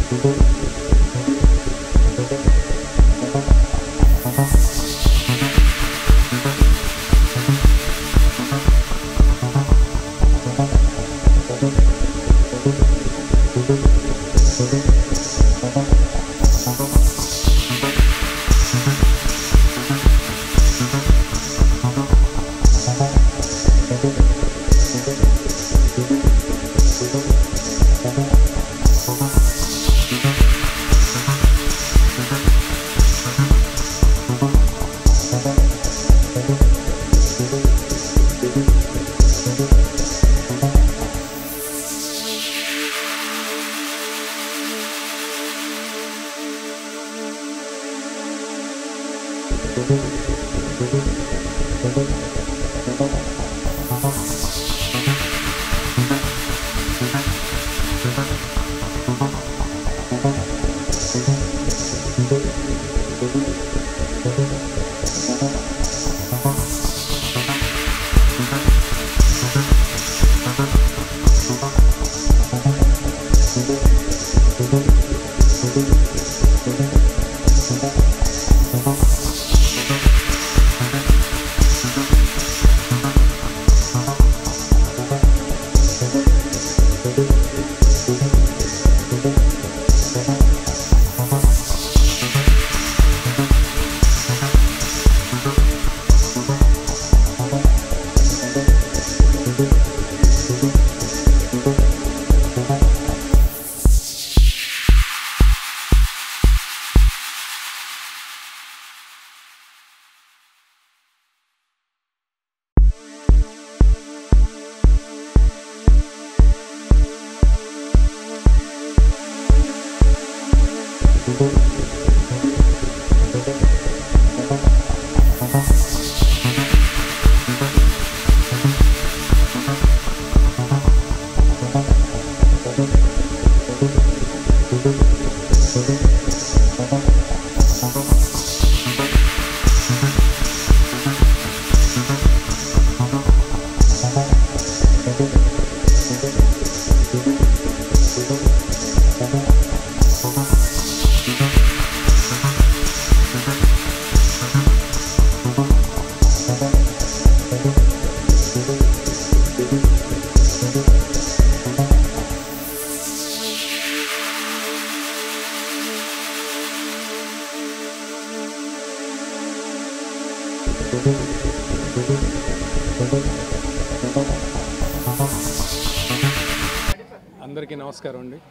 అందరికీ నమస్కారం అండి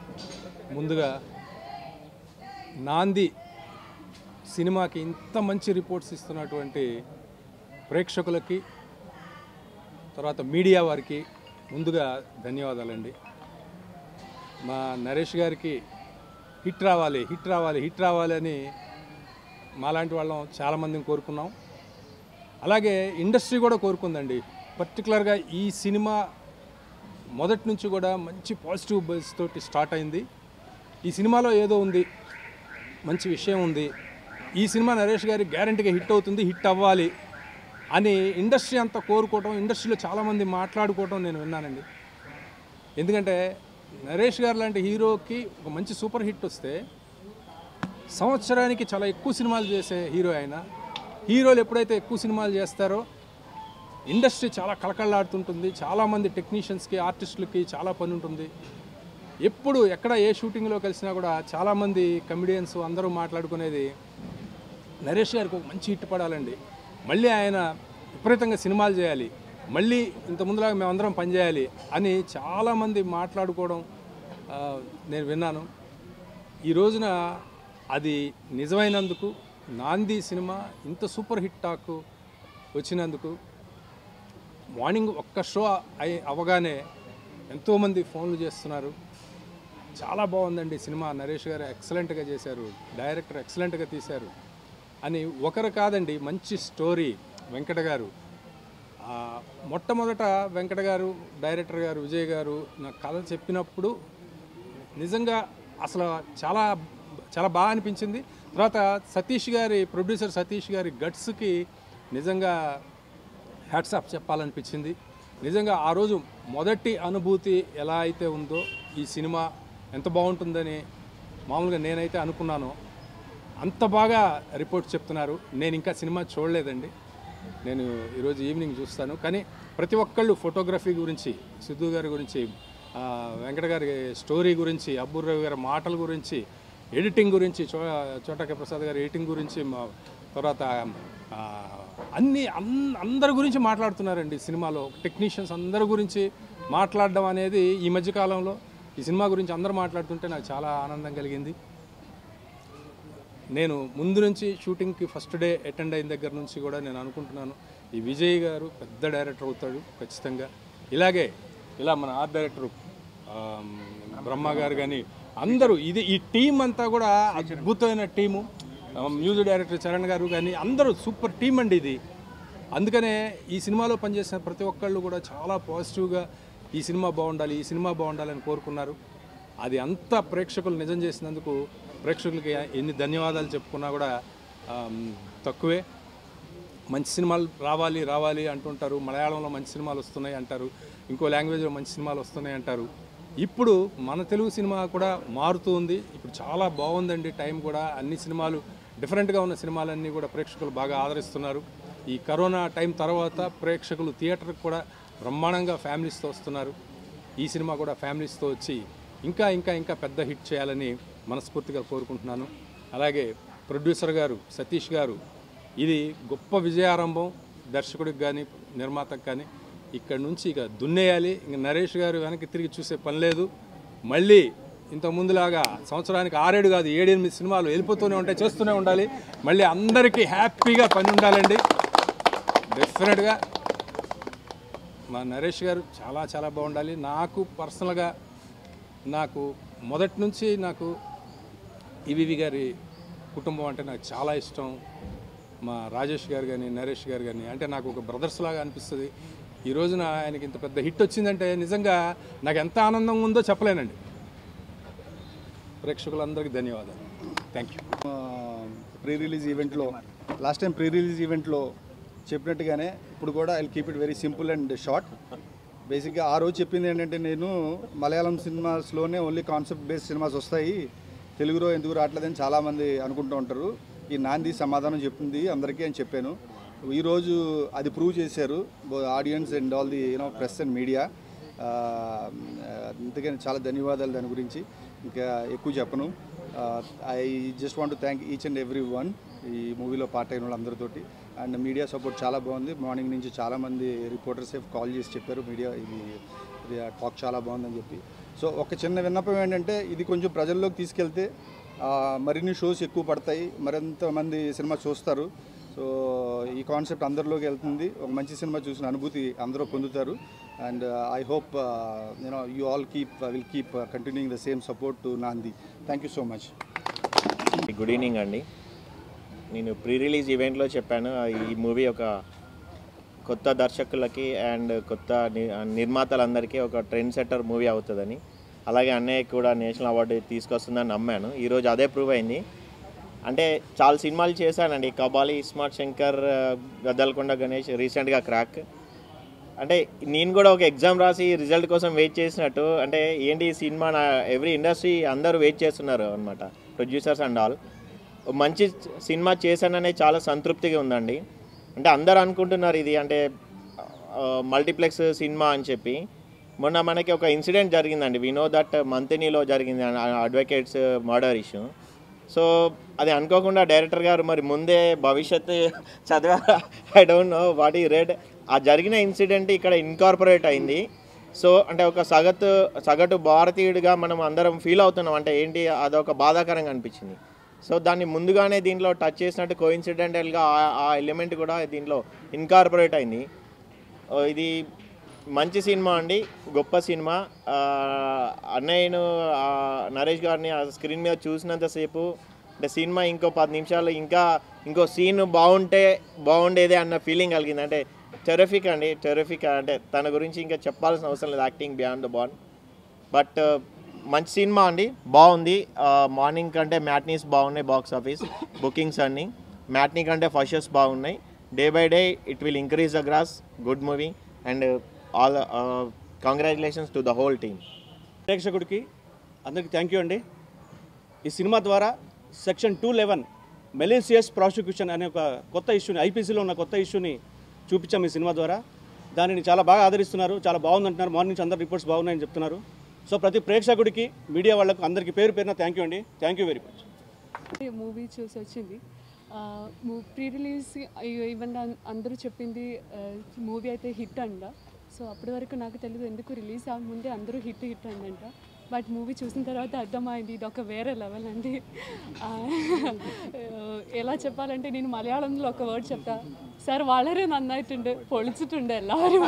ముందుగా నాంది సినిమాకి ఇంత మంచి రిపోర్ట్స్ ఇస్తున్నటువంటి ప్రేక్షకులకి తర్వాత మీడియా వారికి ముందుగా ధన్యవాదాలండి మా నరేష్ గారికి హిట్ రావాలి హిట్ రావాలి హిట్ రావాలి అని మాలాంటి వాళ్ళం చాలామందిని కోరుకున్నాం అలాగే ఇండస్ట్రీ కూడా కోరుకుందండి పర్టికులర్గా ఈ సినిమా మొదటి నుంచి కూడా మంచి పాజిటివ్ బజ్ తోటి స్టార్ట్ అయింది ఈ సినిమాలో ఏదో ఉంది మంచి విషయం ఉంది ఈ సినిమా నరేష్ గారి గ్యారంటీగా హిట్ అవుతుంది హిట్ అవ్వాలి అని ఇండస్ట్రీ అంతా కోరుకోవటం ఇండస్ట్రీలో చాలామంది మాట్లాడుకోవటం నేను విన్నానండి ఎందుకంటే నరేష్ గారు లాంటి హీరోకి ఒక మంచి సూపర్ హిట్ వస్తే సంవత్సరానికి చాలా ఎక్కువ సినిమాలు చేసే హీరో ఆయన హీరోలు ఎప్పుడైతే ఎక్కువ సినిమాలు చేస్తారో ఇండస్ట్రీ చాలా కళకళలాడుతుంటుంది చాలామంది టెక్నీషియన్స్కి ఆర్టిస్టులకి చాలా పని ఉంటుంది ఎప్పుడు ఎక్కడ ఏ షూటింగ్లో కలిసినా కూడా చాలామంది కమెడియన్స్ అందరూ మాట్లాడుకునేది నరేష్ గారికి ఒక మంచి హిట్ పడాలండి మళ్ళీ ఆయన విపరీతంగా సినిమాలు చేయాలి మళ్ళీ ఇంత ముందులాగా మేమందరం పనిచేయాలి అని చాలామంది మాట్లాడుకోవడం ఆ, నేను విన్నాను ఈ రోజున అది నిజమైనందుకు నాంది సినిమా ఇంత సూపర్ హిట్ టాక్ వచ్చినందుకు మార్నింగ్ ఒక్క షో అయి అవగానే ఎంతోమంది ఫోన్లు చేస్తున్నారు చాలా బాగుందండి సినిమా నరేష్ గారు ఎక్సలెంట్గా చేశారు డైరెక్టర్ ఎక్సలెంట్గా తీశారు అని ఒకరు కాదండి మంచి స్టోరీ వెంకట గారు ఆ, మొట్టమొదట వెంకట గారు డైరెక్టర్ గారు విజయ్ గారు నా కథ చెప్పినప్పుడు నిజంగా అసలు చాలా చాలా బాగా అనిపించింది తర్వాత సతీష్ గారి ప్రొడ్యూసర్ సతీష్ గారి గట్స్కి నిజంగా హ్యాట్సాప్ చెప్పాలనిపించింది నిజంగా ఆ రోజు మొదటి అనుభూతి ఎలా అయితే ఉందో ఈ సినిమా ఎంత బాగుంటుందని మామూలుగా నేనైతే అనుకున్నానో అంత బాగా రిపోర్ట్ చెప్తున్నారు నేను ఇంకా సినిమా చూడలేదండి నేను ఈరోజు ఈవినింగ్ చూస్తాను కానీ ప్రతి ఒక్కళ్ళు ఫోటోగ్రఫీ గురించి సిద్ధు గారి గురించి ఆ, వెంకట గారి స్టోరీ గురించి అబ్బుర్రావు గారి మాటల గురించి ఎడిటింగ్ గురించి చో చోటక ప్రసాద్ గారి ఎడిటింగ్ గురించి మా తర్వాత ఆ, అన్ని అన్- అందరి గురించి మాట్లాడుతున్నారండి సినిమాలో టెక్నీషియన్స్ అందరి గురించి మాట్లాడడం అనేది ఈ మధ్యకాలంలో ఈ సినిమా గురించి అందరూ మాట్లాడుతుంటే నాకు చాలా ఆనందం కలిగింది నేను ముందు నుంచి షూటింగ్కి ఫస్ట్ డే అటెండ్ అయిన దగ్గర నుంచి కూడా నేను అనుకుంటున్నాను ఈ విజయ్ గారు పెద్ద డైరెక్టర్ అవుతాడు ఖచ్చితంగా ఇలాగే ఇలా మన ఆర్ట్ డైరెక్టర్ ఆమ్, బ్రహ్మ గారు కానీ అందరూ ఇది ఈ టీం అంతా కూడా అద్భుతమైన టీము ఆ, మ్యూజిక్ డైరెక్టర్ చరణ్ గారు కానీ అందరూ సూపర్ టీం అండి ఇది అందుకనే ఈ సినిమాలో పనిచేసిన ప్రతి ఒక్కళ్ళు కూడా చాలా పాజిటివ్గా ఈ సినిమా బాగుండాలి ఈ సినిమా బాగుండాలని కోరుకున్నారు అది అంత ప్రేక్షకులు నిజం చేసినందుకు ప్రేక్షకులకి ఎన్ని ధన్యవాదాలు చెప్పుకున్నా కూడా ఆమ్, తక్కువే మంచి సినిమాలు రావాలి రావాలి అంటుంటారు మలయాళంలో మంచి సినిమాలు వస్తున్నాయి అంటారు ఇంకో లాంగ్వేజ్లో మంచి సినిమాలు వస్తున్నాయి అంటారు ఇప్పుడు మన తెలుగు సినిమా కూడా మారుతూ ఉంది ఇప్పుడు చాలా బాగుందండి టైం కూడా అన్ని సినిమాలు డిఫరెంట్గా ఉన్న సినిమాలన్నీ కూడా ప్రేక్షకులు బాగా ఆదరిస్తున్నారు ఈ కరోనా టైం తర్వాత ప్రేక్షకులు థియేటర్కి కూడా బ్రహ్మాండంగా ఫ్యామిలీస్తో వస్తున్నారు ఈ సినిమా కూడా ఫ్యామిలీస్తో వచ్చి ఇంకా ఇంకా ఇంకా పెద్ద హిట్ చేయాలని మనస్ఫూర్తిగా కోరుకుంటున్నాను అలాగే ప్రొడ్యూసర్ గారు సతీష్ గారు ఇది గొప్ప విజయారంభం దర్శకుడికి కానీ నిర్మాతకు కానీ ఇక్కడ నుంచి ఇక దున్నేయాలి ఇంక నరేష్ గారు వెనక్కి తిరిగి చూసే పని లేదు మళ్ళీ ఇంత ముందులాగా సంవత్సరానికి ఆరేడు కాదు ఏడెనిమిది సినిమాలు వెళ్ళిపోతూనే ఉంటాయి చేస్తూనే ఉండాలి మళ్ళీ అందరికీ హ్యాపీగా పని ఉండాలండి డెఫినెట్గా మా నరేష్ గారు చాలా చాలా బాగుండాలి నాకు పర్సనల్గా నాకు మొదటి నుంచి నాకు ఈవివి గారి కుటుంబం అంటే నాకు చాలా ఇష్టం మా రాజేష్ గారు కానీ నరేష్ గారు కానీ అంటే నాకు ఒక బ్రదర్స్ లాగా అనిపిస్తుంది ఈ రోజున ఆయనకి ఇంత పెద్ద హిట్ వచ్చిందంటే నిజంగా నాకు ఎంత ఆనందం ఉందో చెప్పలేనండి ప్రేక్షకులందరికీ ధన్యవాదాలు థ్యాంక్ యూ ప్రీ రిలీజ్ ఈవెంట్లో లాస్ట్ టైం ప్రీ రిలీజ్ ఈవెంట్లో చెప్పినట్టుగానే ఇప్పుడు కూడా I keep it very simple and short బేసిక్గా ఆ రోజు చెప్పింది ఏంటంటే నేను మలయాళం సినిమాస్లోనే ఓన్లీ కాన్సెప్ట్ బేస్డ్ సినిమాస్ వస్తాయి తెలుగులో ఎందుకు రావట్లేదని చాలామంది అనుకుంటూ ఉంటారు ఈ నాంది సమాధానం చెప్పింది అందరికీ అని చెప్పాను ఈరోజు అది ప్రూవ్ చేశారు audience and all the you know press and media అందుకని చాలా ధన్యవాదాలు దాని గురించి ఇంకా ఎక్కువ చెప్పను I just want thank each and every one ఈ మూవీలో పార్ట్ అయిన వాళ్ళందరితోటి అండ్ మీడియా సపోర్ట్ చాలా బాగుంది మార్నింగ్ నుంచి చాలామంది రిపోర్టర్స్ కాల్ చేసి చెప్పారు మీడియా ఇది ఇది టాక్ చాలా బాగుందని చెప్పి సో ఒక చిన్న విన్నపం ఏంటంటే ఇది కొంచెం ప్రజల్లోకి తీసుకెళ్తే ఆ, మరిన్ని షోస్ ఎక్కువ పడతాయి మరింత మంది సినిమా చూస్తారు సో ఈ కాన్సెప్ట్ అందరిలోకి వెళ్తుంది ఒక మంచి సినిమా చూసిన అనుభూతి అందరూ పొందుతారు and I hope you know you all keep will keep continuing the same support to Naandhi thank you so much good evening అండి నేను ప్రీ రిలీజ్ ఈవెంట్లో చెప్పాను ఈ మూవీ ఒక కొత్త దర్శకులకి అండ్ కొత్త ని- నిర్మాతలందరికీ ఒక ట్రెండ్ సెట్టర్ మూవీ అవుతుందని అలాగే అన్నయ్య కూడా నేషనల్ అవార్డు తీసుకొస్తుందని నమ్మాను ఈరోజు అదే ప్రూవ్ అయింది అంటే చాలా సినిమాలు చేశానండి కబాలి స్మార్ట్ శంకర్ ఆ, గద్దలకొండ గణేష్ రీసెంట్గా క్రాక్ అంటే నేను కూడా ఒక ఎగ్జామ్ రాసి రిజల్ట్ కోసం వెయిట్ చేసినట్టు అంటే ఏంటి ఈ సినిమా నా ఎవ్రీ ఇండస్ట్రీ అందరూ వెయిట్ చేస్తున్నారు అనమాట ప్రొడ్యూసర్స్ అండ్ ఆల్ మంచి సినిమా చేశాననే చాలా సంతృప్తిగా ఉందండి అంటే అందరు అనుకుంటున్నారు ఇది అంటే మల్టీప్లెక్స్ సినిమా అని చెప్పి మొన్న మనకి ఒక ఇన్సిడెంట్ జరిగిందండి వి నో దట్ మంతినిలో జరిగింది అడ్వకేట్స్ మర్డర్ ఇష్యూ సో అది అనుకోకుండా డైరెక్టర్ గారు మరి ముందే భవిష్యత్తు చదివా ఐ డోంట్ నో వాట్ ఈ రెడ్ ఆ జరిగిన ఇన్సిడెంట్ ఇక్కడ ఇన్కార్పొరేట్ అయింది సో అంటే ఒక సగటు సగటు భారతీయుడిగా మనం అందరం ఫీల్ అవుతున్నాం అంటే ఏంటి అదొక బాధాకరంగా అనిపించింది సో దాన్ని ముందుగానే దీంట్లో టచ్ చేసినట్టు కోఇన్సిడెంటల్గా ఆ ఎలిమెంట్ కూడా దీంట్లో ఇన్కార్పొరేట్ అయింది ఓ, ఇది మంచి సినిమా అండి గొప్ప సినిమా ఆ, అన్నయ్యను ఆ, నరేష్ గారిని ఆ స్క్రీన్ మీద చూసినంతసేపు అంటే సినిమా ఇంకో పది నిమిషాలు ఇంకా ఇంకో సీన్ బాగుంటే బాగుండేదే అన్న ఫీలింగ్ కలిగింది అంటే టెరఫిక్ అండి టెరఫిక్ అంటే తన గురించి ఇంకా చెప్పాల్సిన అవసరం లేదు acting beyond the ban but మంచి సినిమా అండి బాగుంది మార్నింగ్ కంటే మ్యాట్నీస్ బాగున్నాయి బాక్స్ ఆఫీస్ బుకింగ్స్ అన్ని మ్యాట్నీ కంటే ఫస్ట్ షోస్ బాగున్నాయి day by day it will increase the gross good movie and all congratulations to the whole team ప్రేక్షకుడికి అందరికి థ్యాంక్ యూ అండి ఈ సినిమా ద్వారా section two eleven malicious prosecution అనే ఒక కొత్త ఇష్యూని ఐపీసీలో ఉన్న కొత్త ఇష్యూని చూపించాం ఈ సినిమా ద్వారా దానిని చాలా బాగా ఆదరిస్తున్నారు చాలా బాగుందంటున్నారు మార్నింగ్ నుంచి అందరు రిపోర్ట్స్ బాగున్నాయని చెప్తున్నారు సో ప్రతి ప్రేక్షకుడికి మీడియా వాళ్ళకు అందరికీ పేరు పేరున థ్యాంక్ యూ అండి thank you very much movie చూసి వచ్చింది ప్రీ రిలీజ్ ఈవెన్ అందరూ చెప్పింది మూవీ అయితే హిట్ అంట సో అప్పటి వరకు నాకు తెలియదు ఎందుకు రిలీజ్ ముందే అందరూ హిట్ హిట్ అందంట బట్ మూవీ చూసిన తర్వాత అర్థమైంది ఇది ఒక వేరే లెవెల్ అండి ఆ, ఎలా చెప్పాలంటే నేను మలయాళంలో ఒక వర్డ్ చెప్తా సార్ വളരെ നന്നായിട്ടുണ്ട് പൊളിച്ചിട്ടുണ്ട് എല്ലാവരും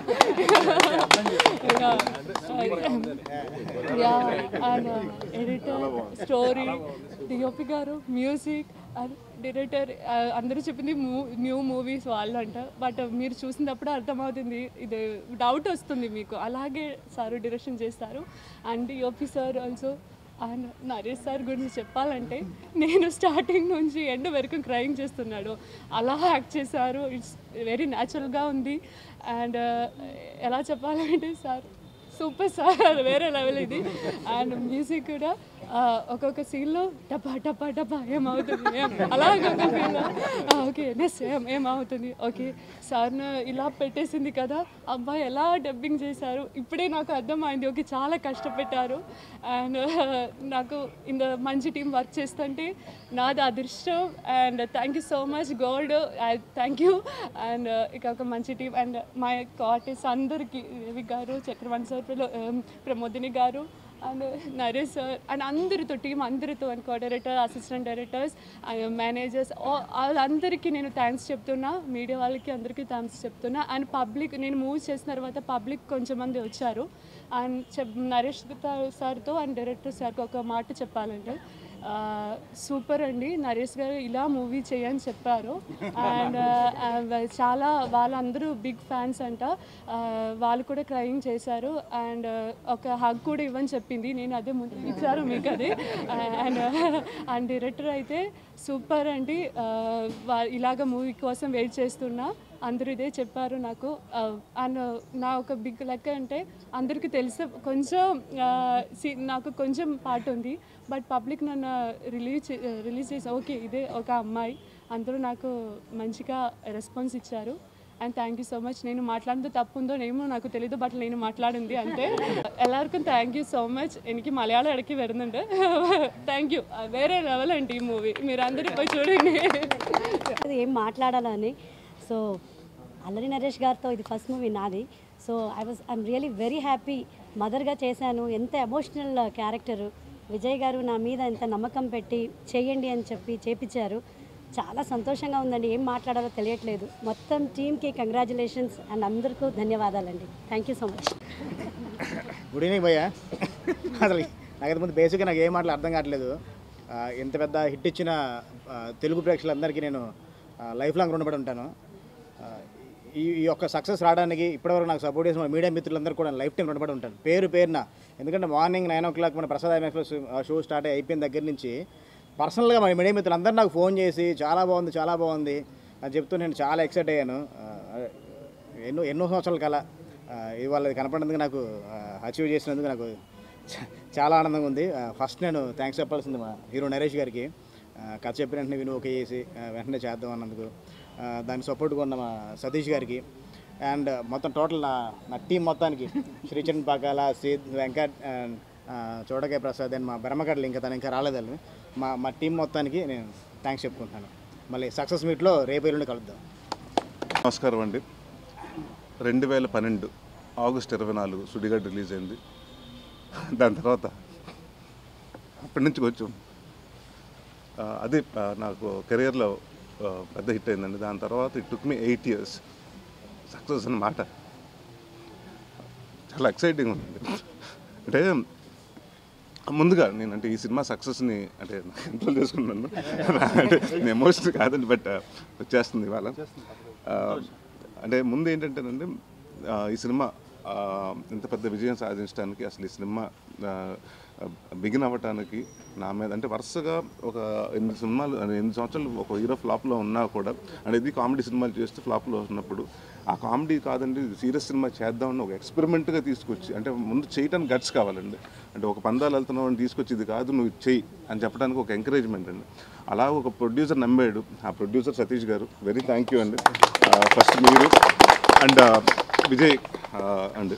ఎడిటర్ స్టోరీ డిఓపి గారు మ్యూజిక్ డైరెక్టర్ అందరూ చెప్పింది న్యూ మూవీస్ వాళ్ళు అంట బట్ మీరు చూసినప్పుడు అర్థమవుతుంది ఇది డౌట్ వస్తుంది మీకు అలాగే సార్ డైరెక్షన్ చేస్తారు and DOP sir also and Naresh sir గురించి చెప్పాలంటే నేను స్టార్టింగ్ నుంచి ఎండ్ వరకు క్రైమ్ చేస్తున్నాడు అలా యాక్ట్ చేశారు ఇట్స్ వెరీ న్యాచురల్గా ఉంది అండ్ ఎలా చెప్పాలంటే సార్ సూపర్ సార్ వేరే లెవెల్ ఇది అండ్ మ్యూజిక్ కూడా ఆ, ఒక్కొక్క సీన్లో టపా టపా టపా ఏమవుతుంది ఏం అలాగే ఒక ఫీల్లో ఓకే నెక్స్ట్ ఏం ఏమవుతుంది ఓకే సార్ను ఇలా పెట్టేసింది కదా అబ్బాయి ఎలా డబ్బింగ్ చేశారు ఇప్పుడే నాకు అర్థమైంది ఓకే చాలా కష్టపెట్టారు అండ్ నాకు ఇంత మంచి టీం వర్క్ చేస్తుంటే నాది అదృష్టం and thank you so much gold thank you and ఇక ఒక మంచి టీం అండ్ మా యొక్క ఆర్టిస్ట్ అందరికీ రవి గారు చక్రవర్తి sir Pramodini garu and Naresh sir and అందరితో టీం అందరితో and co director assistant directors managers వాళ్ళందరికీ నేను థ్యాంక్స్ చెప్తున్నా మీడియా వాళ్ళకి అందరికీ థ్యాంక్స్ చెప్తున్నా అండ్ పబ్లిక్ నేను మూవీ చేసిన తర్వాత పబ్లిక్ కొంచెం మంది వచ్చారు అండ్ చెప్ నరేష్ సార్తో అండ్ డైరెక్టర్ సార్కి ఒక మాట చెప్పాలంటే సూపర్ అండి నరేష్ గారు ఇలా మూవీ చేయని చెప్పారు అండ్ చాలా వాళ్ళందరూ బిగ్ ఫ్యాన్స్ అంట ఆ, వాళ్ళు కూడా క్రయింగ్ చేశారు అండ్ ఒక హగ్ కూడా ఇవ్వని చెప్పింది నేను అదే ముందు ఇచ్చారు మీకు అది అండ్ అండ్ డైరెక్టర్ అయితే సూపర్ అండి ఆ, వా- ఇలాగ మూవీ కోసం వెయిట్ చేస్తున్నా అందరూ ఇదే చెప్పారు నాకు అండ్ నా ఒక బిగ్ లెక్క అంటే అందరికీ తెలుసు కొంచెం ఆ, సి- నాకు కొంచెం పాట ఉంది బట్ పబ్లిక్ నన్ను రిలీజ్ రిలీజ్ చేసి ఓకే ఇదే ఒక అమ్మాయి అందరూ నాకు మంచిగా రెస్పాన్స్ ఇచ్చారు and thank you so much నేను మాట్లాడితే తప్పు ఉందో ఏమో నాకు తెలీదు బట్ నేను మాట్లాడింది అంతే എല്ലാവർക്കും థ్యాంక్ యూ సో మచ్ എനിക്ക് మలయాళం ఇടയ്ക്ക് വരുന്നുണ്ട് థ్యాంక్ యూ వేరే లెవెల్ అండి ఈ మూవీ మీరు అందరూ పోయి చూడండి అది ఏం మాట్లాడాలని సో అల్లరి నరేష్ గారితో ఇది ఫస్ట్ మూవీ నాది so I was I'm really very happy మదర్గా చేశాను ఎంత ఎమోషనల్ క్యారెక్టర్ విజయ్ గారు నా మీద ఎంత నమ్మకం పెట్టి చేయండి అని చెప్పి చేపించారు చాలా సంతోషంగా ఉందండి ఏం మాట్లాడాలో తెలియట్లేదు మొత్తం టీంకి కంగ్రాచులేషన్స్ అండ్ అందరికీ ధన్యవాదాలండి thank you so much good evening భయ్య అసలు నాకైతే ముందు బేసిక్గా నాకు ఏ మాటలు అర్థం కావట్లేదు ఆ, ఇంత పెద్ద హిట్ ఇచ్చిన ఆ, తెలుగు ప్రేక్షకులందరికీ నేను లైఫ్ లాంగ్ రుణపడి ఉంటాను ఆ, ఈ ఈ యొక్క సక్సెస్ రావడానికి ఇప్పటివరకు నాకు సపోర్ట్ చేసిన మీడియా మిత్రులందరూ కూడా లైఫ్ టైం రుణపడి ఉంటాను పేరు పేరున ఎందుకంటే మార్నింగ్ నైన్ ఓ క్లాక్ మన ప్రసాద్ ఐఎంఎఫ్ఎస్ షో స్టార్ట్ అయిపోయిన దగ్గర నుంచి పర్సనల్గా మన మీడియా మిత్రులందరూ నాకు ఫోన్ చేసి చాలా బాగుంది చాలా బాగుంది అని చెప్తూ నేను చాలా ఎక్సైట్ అయ్యాను ఆ, ఎన్నో ఎన్నో సంవత్సరాల కల ఆ, ఇవాళ ఇది కనపడినందుకు నాకు అచీవ్ చేసినందుకు నాకు చ- చాలా ఆనందంగా ఉంది ఆ, ఫస్ట్ నేను థ్యాంక్స్ చెప్పాల్సింది మా హీరో నరేష్ గారికి ఆ, కథ చెప్పిన వెంటనే విను ఓకే చేసి ఆ, వెంటనే చేద్దాం అన్నందుకు ఆ, దానికి సపోర్ట్గా ఉన్న మా సతీష్ గారికి అండ్ మొత్తం టోటల్ నా నా టీం మొత్తానికి శ్రీచరణ్ పాకాల సీద్ వెంకట్ అండ్ ఆ, చోడకాయ ప్రసాద్ అండ్ మా బ్రహ్మకడలు ఇంకా తను ఇంకా రాలేదని మా మా టీం మొత్తానికి నేను థ్యాంక్స్ చెప్పుకుంటున్నాను మళ్ళీ సక్సెస్ మీట్లో రేపు ఎల్లుండి కలుద్దాం నమస్కారం అండి రెండు వేల పన్నెండు ఆగస్ట్ ఇరవై నాలుగు సుడిగాడు రిలీజ్ అయింది దాని తర్వాత అప్పటి నుంచి కొంచెం ఆ, అది ఆ, నాకు కెరియర్లో ఆ, పెద్ద హిట్ అయిందండి దాని తర్వాత it took me eight years success అన్నమాట చాలా ఎక్సైటింగ్ ఉంది అంటే ముందుగా నేను అంటే ఈ సినిమా సక్సెస్ని అంటే కంట్రోల్ చేసుకున్నాను అంటే నేను ఎమోషన్ కాదండి బట్ వచ్చేస్తుంది ఇవాళ ఆ, అంటే ముందు ఏంటంటేనండి ఆ, ఈ సినిమా ఆ, ఇంత పెద్ద విజయం సాధించడానికి అసలు ఈ సినిమా బిగిన్ అవ్వటానికి నా మీద అంటే వరుసగా ఒక ఎనిమిది సినిమాలు అంటే ఎనిమిది సంవత్సరాలు ఒక హీరో ఫ్లాప్లో ఉన్నా కూడా అంటే ఇది కామెడీ సినిమాలు చేస్తూ ఫ్లాప్లో ఉన్నప్పుడు ఆ కామెడీ కాదండి సీరియస్ సినిమా చేద్దామని ఒక ఎక్స్పెరిమెంట్గా తీసుకొచ్చి అంటే ముందు చేయడానికి గట్స్ కావాలండి అంటే ఒక పందాలు వెళ్తున్నావు అని తీసుకొచ్చి ఇది కాదు నువ్వు ఇది చెయ్యి అని చెప్పడానికి ఒక ఎంకరేజ్మెంట్ అండి అలా ఒక ప్రొడ్యూసర్ నమ్మాడు ఆ producer Satish garu very thank you అండి ఫస్ట్ మీరు అండ్ విజయ్ అండ్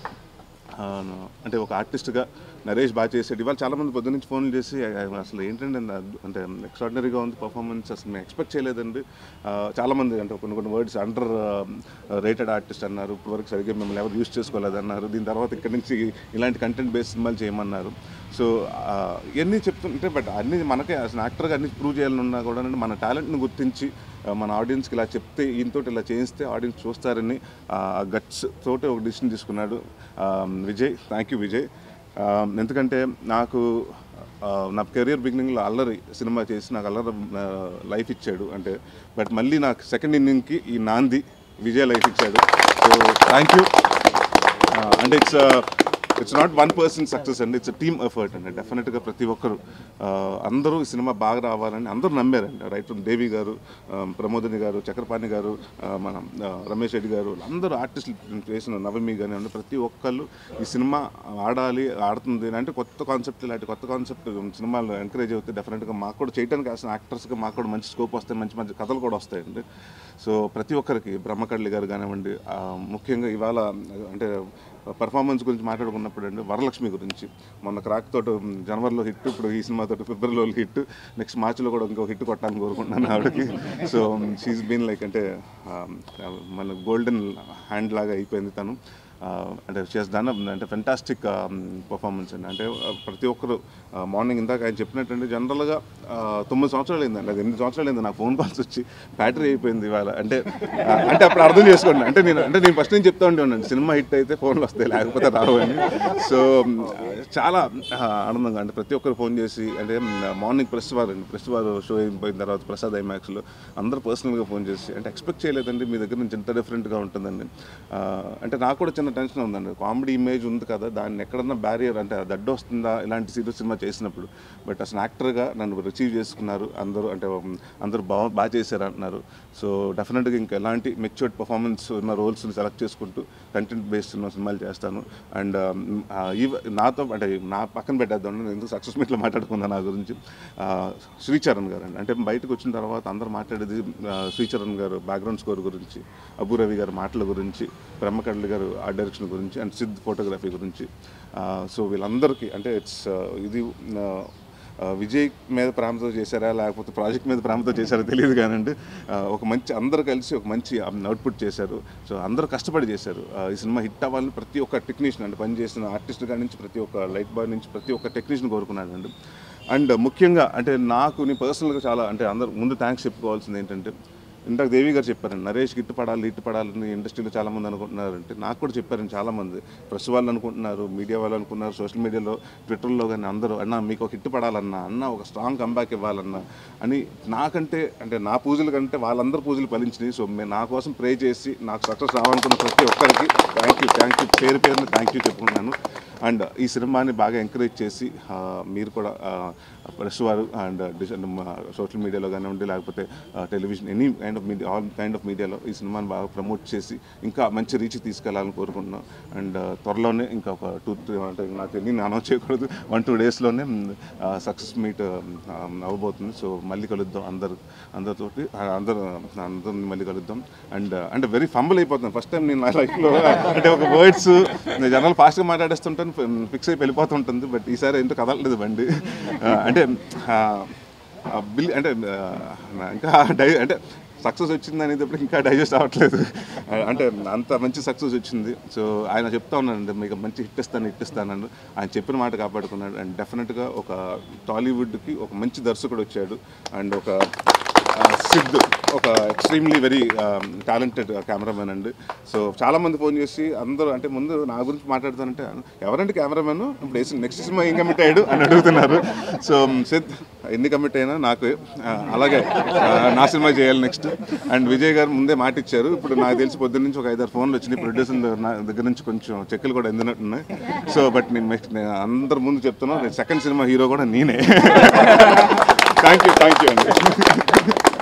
అంటే ఒక ఆర్టిస్ట్గా నరేష్ బాగా చేసాడు ఇవాళ చాలామంది పొద్దు నుంచి ఫోన్లు చేసి "ఆ, అసలు ఏంటంటే నా- అంటే ఎక్స్ట్రాడినరీగా ఉంది పర్ఫార్మెన్స్ అసలు మేము ఎక్స్పెక్ట్ చేయలేదండి ఆ, చాలామంది అంటే కొన్ని కొన్ని వర్డ్స్ అండర్ రేటెడ్ ఆర్టిస్ట్ అన్నారు ఇప్పటివరకు సరిగ్గా మిమ్మల్ని ఎవరు యూస్ చేసుకోలేదన్నారు దీని తర్వాత ఇక్కడ నుంచి ఇలాంటి కంటెంట్ బేస్డ్ సినిమాలు చేయమన్నారు సో ఆ, ఇవన్నీ చెప్తుంటే బట్ అన్ని మనకే అసలు యాక్టర్గా అన్ని ప్రూవ్ చేయాలన్నా కూడా మన టాలెంట్ని గుర్తించి ఆ, మన ఆడియన్స్కి ఇలా చెప్తే ఈయనతో ఇలా చేయిస్తే ఆడియన్స్ చూస్తారని గట్స్ తోటి ఒక డిసిషన్ తీసుకున్నాడు ఆ, విజయ్ థ్యాంక్ యూ విజయ్ ఆ, ఎందుకంటే నాకు ఆ, నా కెరియర్ బిగినింగ్లో అల్లరి సినిమా చేసి నాకు అల్లరి లైఫ్ ఇచ్చాడు అంటే బట్ మళ్ళీ నాకు సెకండ్ ఇన్నింగ్కి ఈ నాంది విజయ్ లైఫ్ ఇచ్చాడు సో థ్యాంక్ యూ అంటే it's it's not one person success అండి ఇట్స్ టీమ్ ఎఫర్ట్ అండి డెఫినెట్గా ప్రతి ఒక్కరు ఆ, అందరూ ఈ సినిమా బాగా రావాలని అందరూ నమ్మారండి రైట్ ఫ్రమ్ దేవి గారు ఆ, ప్రమోదిని గారు చక్రపాణి గారు ఆ, మన ఆ, రమేష్ రెడ్డి గారు అందరూ ఆర్టిస్టులు చేసిన నవమి కానీ అంటే ప్రతి ఒక్కళ్ళు ఈ సినిమా ఆడాలి ఆడుతుంది అంటే కొత్త కాన్సెప్ట్ ఇలాంటి కొత్త కాన్సెప్ట్ సినిమాలు ఎంకరేజ్ అవుతాయి డెఫినెట్గా మాకు కూడా చేయడానికి కాసిన యాక్టర్స్గా మాకు కూడా మంచి స్కోప్ వస్తాయి మంచి మంచి కథలు కూడా వస్తాయండి సో ప్రతి ఒక్కరికి బ్రహ్మకళ్ళి గారు కానివ్వండి ఆ, ముఖ్యంగా ఇవాళ అంటే పర్ఫార్మెన్స్ గురించి మాట్లాడుకున్నప్పుడు అండి వరలక్ష్మి గురించి మొన్న క్రాక్ తోటి జనవరిలో హిట్ ఇప్పుడు ఈ సినిమా తోటి ఫిబ్రవరిలో హిట్ నెక్స్ట్ మార్చిలో కూడా ఇంకో హిట్ కొట్టాలని కోరుకుంటున్నాను ఆవిడకి సో షీఈ్ బీన్ లైక్ అంటే ఆ, మన గోల్డెన్ హ్యాండ్ లాగా అయిపోయింది తను ఆ, అంటే షీస్ డన్ అంటే ఫెంటాస్టిక్ పర్ఫార్మెన్స్ అండి అంటే ఆ, ప్రతి ఒక్కరు మార్నింగ్ ఇందాక ఆయన చెప్పినట్టండి జనరల్గా ఆ, తొమ్మిది సంవత్సరాలు అయిందండి అది ఎనిమిది సంవత్సరాలు అయింది నాకు ఫోన్ కాల్స్ వచ్చి బ్యాటరీ అయిపోయింది ఇవాళ అంటే ఆ, అంటే అప్పుడు అర్థం చేసుకోండి అంటే నేను అంటే నేను ఫస్ట్ నుంచి చెప్తా ఉండేవాడిని సినిమా హిట్ అయితే ఫోన్లు వస్తాయి లేకపోతే రావు అని సో చాలా ఆ, ఆనందంగా అంటే ప్రతి ఒక్కరు ఫోన్ చేసి అంటే మార్నింగ్ ప్రెస్ వారు అండి ప్రెస్ వారు షో అయిపోయిన తర్వాత ప్రసాద్ ఐమాక్స్లో అందరూ పర్సనల్గా ఫోన్ చేసి అంటే ఎక్స్పెక్ట్ చేయలేదండి మీ దగ్గర నుంచి ఇంత డిఫరెంట్గా ఉంటుందండి ఆ, అంటే నాకు కూడా చిన్న టెన్షన్ ఉందండి కామెడీ ఇమేజ్ ఉంది కదా దాన్ని ఎక్కడన్నా బ్యారియర్ అంటే అది అడ్డు వస్తుందా ఇలాంటి సీరియస్ సినిమా చేసినప్పుడు బట్ అసలు యాక్టర్గా నన్ను రిసీవ్ చేసుకున్నారు అందరూ అంటే ఉమ్, అందరూ బాగా బాగా చేశారు అంటున్నారు సో డెఫినెట్గా ఇంకా ఎలాంటి మెచ్యూర్డ్ పర్ఫార్మెన్స్ ఉన్న రోల్స్ని సెలెక్ట్ చేసుకుంటూ కంటెంట్ బేస్డ్ ఉన్న సినిమాలు చేస్తాను అండ్ నాతో అంటే నా పక్కన పెట్టేద్దాం నేను ఎందుకు సక్సెస్ మీట్లో మాట్లాడుకున్నా నా గురించి ఆ, శ్రీచరణ్ గారు అండి అంటే బయటకు వచ్చిన తర్వాత అందరూ మాట్లాడేది ఆ, శ్రీచరణ్ గారు బ్యాక్గ్రౌండ్ స్కోర్ గురించి అబు రవి గారు మాటల గురించి బ్రహ్మకడ్లి గారు ఆర్ట్ డైరెక్షన్ గురించి అండ్ సిద్ధ్ ఫోటోగ్రఫీ గురించి సో వీళ్ళందరికీ అంటే ఇట్స్ ఇది ఆ, ఆ, విజయ్ మీద ప్రేమతో చేశారా లేకపోతే ప్రాజెక్ట్ మీద ప్రేమతో చేశారా తెలియదు కానండి ఆ, ఒక మంచి అందరూ కలిసి ఒక మంచి అవుట్పుట్ చేశారు సో అందరూ కష్టపడి చేశారు ఆ, ఈ సినిమా హిట్ అవ్వాలని ప్రతి ఒక్క టెక్నీషియన్ అంటే పని చేసిన ఆర్టిస్ట్ కాడి నుంచి ప్రతి ఒక్క లైట్ బాయ్ నుంచి ప్రతి ఒక్క టెక్నీషియన్ కోరుకున్నానండి అండ్ ముఖ్యంగా అంటే నాకు నీ పర్సనల్గా చాలా అంటే అందరు ముందు థ్యాంక్స్ చెప్పుకోవాల్సింది ఏంటంటే ఇందాక దేవి గారు చెప్పారండి నరేష్ గిట్టు పడాలి ఇట్టు పడాలని ఇండస్ట్రీలో చాలామంది అనుకుంటున్నారంటే నాకు కూడా చెప్పారండి చాలామంది ప్రెస్ వాళ్ళు అనుకుంటున్నారు మీడియా వాళ్ళు అనుకున్నారు సోషల్ మీడియాలో ట్విట్టర్లో కానీ అందరూ అన్న మీకు ఒక హిట్ పడాలన్నా అన్న ఒక స్ట్రాంగ్ కంబ్యాక్ ఇవ్వాలన్నా అని నాకంటే అంటే నా పూజల కంటే వాళ్ళందరూ పూజలు ఫలించినాయి సో మే- నా కోసం ప్రే చేసి నాకు సక్సెస్ రావాలనుకున్న ప్రతి ఒక్కరికి థ్యాంక్ యూ థ్యాంక్ యూ పేరు పేరున థ్యాంక్ యూ చెప్పుకున్నాను అండ్ ఈ సినిమాని బాగా ఎంకరేజ్ చేసి ఆ, మీరు కూడా ప్రెస్ వారు అండ్ సోషల్ మీడియాలో కానివ్వండి లేకపోతే television any kind of media all kind of మీడియాలో ఈ సినిమాని బాగా ప్రమోట్ చేసి ఇంకా మంచి రీచ్ తీసుకెళ్లాలని కోరుకుంటున్నాం అండ్ త్వరలోనే ఇంకా ఒక టూ త్రీ అంటే నాకు తెలియని అనౌన్స్ చేయకూడదు వన్ టూ డేస్లోనే సక్సెస్ మీట్ అవ్వబోతుంది సో మళ్ళీ కలుద్దాం అందరు అందరితోటి ఆ, అందరు అందరిని మళ్ళీ కలుద్దాం అండ్ అంటే వెరీ ఫంబుల్ అయిపోతున్నాను ఫస్ట్ టైం నేను నా లైఫ్లో అంటే ఒక వర్డ్స్ జనరల్ ఫాస్ట్గా మాట్లాడేస్తుంటాను ఫిక్స్ అయిపోయి వెళ్ళిపోతుంటుంది బట్ ఈసారి ఏంటో కదలలేదు బండి ఆ, అంటే ఆ, ఆ బిల్ అంటే ఆ, ఇంకా డై అంటే సక్సెస్ వచ్చింది అనేటప్పుడు ఇంకా డైజెస్ట్ అవ్వట్లేదు ఆ, అంటే అంత మంచి సక్సెస్ వచ్చింది సో ఆయన చెప్తా ఉన్నానండి మీకు మంచి హిట్ ఇస్తాను హిట్ ఇస్తానని ఆయన చెప్పిన మాట కాపాడుకున్నాడు అండ్ డెఫినెట్గా ఒక టాలీవుడ్కి ఒక మంచి దర్శకుడు వచ్చాడు అండ్ ఒక సిద్ధు ఒక ఎక్స్ట్రీమ్లీ వెరీ టాలెంటెడ్ కెమెరామెన్ అండి సో చాలా మంది ఫోన్ చేసి అందరూ అంటే ముందు నా గురించి మాట్లాడుతానంటే ఎవరంటే కెమెరామెన్ ఇప్పుడు వేసి నెక్స్ట్ సినిమా ఏం కమిట్ అయ్యాడు అని అడుగుతున్నారు సో సిద్ ఎన్ని కమిట్ అయినా నాకు ఆ, అలాగే ఆ, నా సినిమా చేయాలి నెక్స్ట్ అండ్ విజయ్ గారు ముందే మాట ఇచ్చారు ఇప్పుడు నాకు తెలిసి పొద్దున్న నుంచి ఒక ఐదారు ఫోన్లు వచ్చినాయి ప్రొడ్యూసర్ దగ్గర నుంచి కొంచెం చెక్కులు కూడా అందినట్టున్నాయి సో బట్ నేను next- నేను అందరి ముందు చెప్తున్నాను సెకండ్ సినిమా హీరో కూడా నేనే థ్యాంక్ యూ థ్యాంక్ యూ అండి